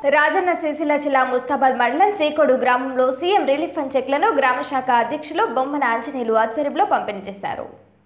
రాజన్న సిరిసిల్ల జిల్లా ముస్తాబాద్ మండలం చేకోడు గ్రామంలో సీఎం రిలీఫ్ ఫండ్ చెక్లను గ్రామ శాఖ అధ్యక్షులు బొమ్మన ఆంజనేయులు ఆధ్వర్యంలో పంపిణీ చేశారు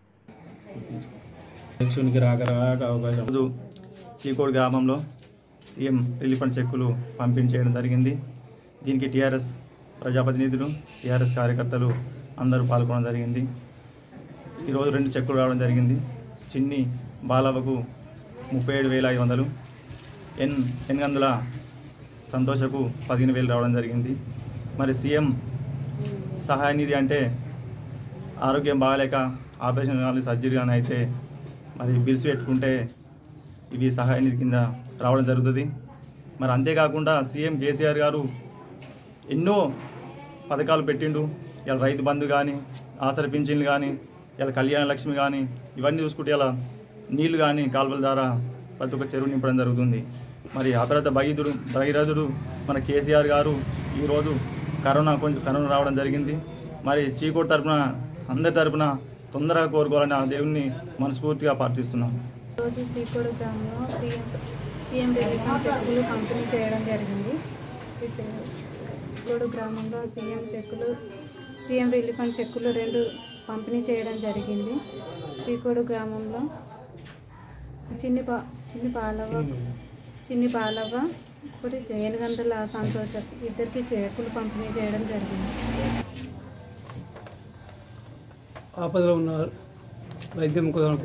ఎలక్షన్కి రాక రాక అవకాశం రోజు చీకోడు గ్రామంలో సీఎం రిలీఫ్ ఫండ్ చెక్కులు పంపిణీ చేయడం జరిగింది దీనికి టీఆర్ఎస్ ప్రజాప్రతినిధులు టీఆర్ఎస్ కార్యకర్తలు అందరూ పాల్గొనడం జరిగింది ఈరోజు రెండు చెక్కులు రావడం జరిగింది చిన్ని బాలవకు ముప్పై ఏడు వేల ఐదు వందలు ఎన్ ఎనిమిది సంతోషకు పదిహేను వేలు రావడం జరిగింది మరి సీఎం సహాయ నిధి అంటే ఆరోగ్యం బాగాలేక ఆపరేషన్ కానీ సర్జరీ కానీ అయితే మరి బిల్స్ పెట్టుకుంటే ఇవి సహాయ నిధి కింద రావడం జరుగుతుంది మరి అంతేకాకుండా సీఎం కేసీఆర్ గారు ఎన్నో పథకాలు పెట్టిండు ఇలా రైతు బంధు కానీ ఆసర పింఛన్లు కానీ ఇలా కళ్యాణ లక్ష్మి కానీ ఇవన్నీ చూసుకుంటే ఇలా నీళ్లు కానీ కాలువల ద్వారా ప్రతి ఒక్క చెరువు నింపడం జరుగుతుంది మరి అపరత భగీదుడు భగీరథుడు మన కేసీఆర్ గారు ఈరోజు కరోనా కొంచెం కరోనా రావడం జరిగింది మరి చీకోటి తరపున అందరి తరపున తొందరగా కోరుకోవాలని ఆ దేవుణ్ణి మనస్ఫూర్తిగా ప్రార్థిస్తున్నాం రోజు శ్రీకోడు గ్రామంలో సీఎం సీఎం రిలీఫ్ ఫండ్ చెక్కులు పంపిణీ చేయడం జరిగింది ఈ శ్రీకోడు గ్రామంలో సీఎం చెక్కులు సీఎం రిలీఫ్ ఫండ్ చెక్కులు రెండు పంపిణీ చేయడం జరిగింది శ్రీకోడు గ్రామంలో చిన్ని పా చిన్ని పాలవ చిన్ని పాలవ ఒకటి ఏనుగంటల సంతోష ఇద్దరికి చెక్కులు పంపిణీ చేయడం జరిగింది ఆపదలో ఉన్న వైద్యం కొరకు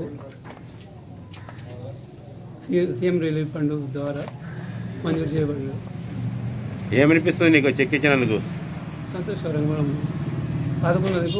సీ- సీఎం రిలీఫ్ ఫండ్ ద్వారా మంజూరు చేయబడింది ఏమనిపిస్తుంది నీకు చెక్ ఇచ్చినందుకు సంతోషకరంగా మనం ఆదుకున్నందుకు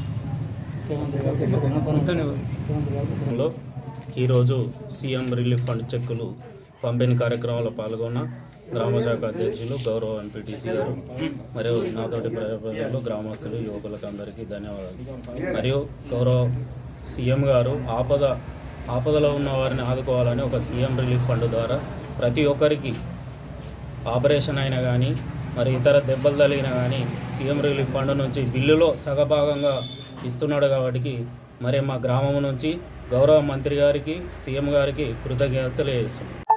ధన్యవాదాలు లో ఈరోజు సీఎం రిలీఫ్ ఫండ్ చెక్కులు పంపిణీ కార్యక్రమంలో పాల్గొన్న గ్రామ శాఖ అధ్యక్షులు గౌరవ ఎంపీటీసీ గారు మరియు నాతోటి ప్రజాప్రతినిధులు గ్రామస్తులు యువకులకు అందరికీ ధన్యవాదాలు మరియు గౌరవ సీఎం గారు ఆపద ఆపదలో ఉన్న వారిని ఆదుకోవాలని ఒక సీఎం రిలీఫ్ ఫండ్ ద్వారా ప్రతి ఒక్కరికి ఆపరేషన్ అయినా కానీ మరి ఇతర దెబ్బలు తగిలినా కానీ సీఎం రిలీఫ్ ఫండ్ నుంచి బిల్లులో సగభాగంగా ఇస్తున్నాడు కాబట్టి మరి మా గ్రామం నుంచి గౌరవ మంత్రి గారికి సీఎం గారికి కృతజ్ఞతలు తెలియజేస్తున్నాం